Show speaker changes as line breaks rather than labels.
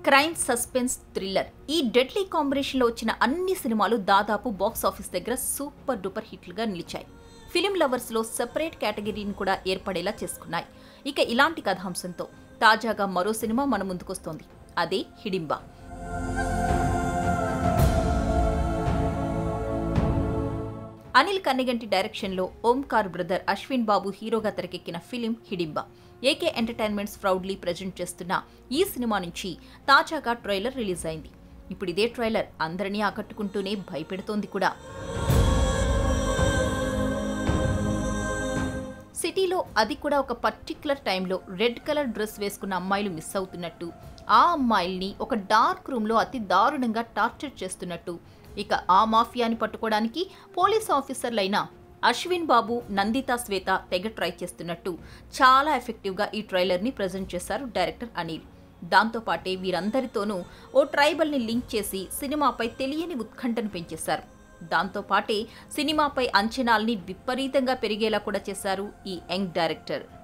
crime suspense thriller ఈ deadly కాంబినేషన్లో వచ్చిన అన్ని సినిమాలు దాదాపు బాక్స్ ఆఫీస్ దగ్గర సూపర్ డూపర్ హిట్లుగా నిలిచాయి ఫిలిం లవర్స్లో సెపరేట్ కేటగిరీని కూడా ఏర్పడేలా చేసుకున్నాయి ఇక ఇలాంటి కథాంశంతో తాజాగా మరో సినిమా మన ముందుకొస్తోంది అదే హిడింబా అనిల్ కన్నెగంటి డైరెక్షన్లో ఓంకార్ బ్రదర్ అశ్విన్ బాబు హీరోగా తెరకెక్కిన film Hidimba AK entertainments proudly present చేస్తున్న ఈ సినిమా నుంచి తాజాగా ట్రైలర్ రిలీజ్ అయింది ఇప్పుడు ఇదే ట్రైలర్ అందరినీ ఆకట్టుకుంటూనే భయపెడుతోంది కూడా సిటీలో అది కూడా ఒక పర్టిక్యులర్ టైంలో రెడ్ కలర్ డ్రెస్ వేసుకున్న అమ్మాయిలు మిస్ అవుతున్నట్టు ఆ అమ్మాయిల్ని ఒక డార్క్ రూమ్లో అతి దారుణంగా టార్చర్ చేస్తున్నట్టు ఇక ఆ మాఫియాని పట్టుకోవడానికి పోలీస్ ఆఫీసర్లైన అశ్విన్ బాబు నందిత శ్వేత తెగ ట్రై చేస్తున్నట్టు చాలా ఎఫెక్టివ్గా ఈ ట్రైలర్ని ప్రజెంట్ చేశారు డైరెక్టర్ అనిల్ దాంతోపాటే వీరందరితోనూ ఓ ట్రైబల్ని లింక్ చేసి సినిమాపై తెలియని ఉత్కంఠను పెంచేశారు దాంతోపాటే సినిమాపై అంచనాల్ని విపరీతంగా పెరిగేలా కూడా చేశారు ఈ యంగ్ డైరెక్టర్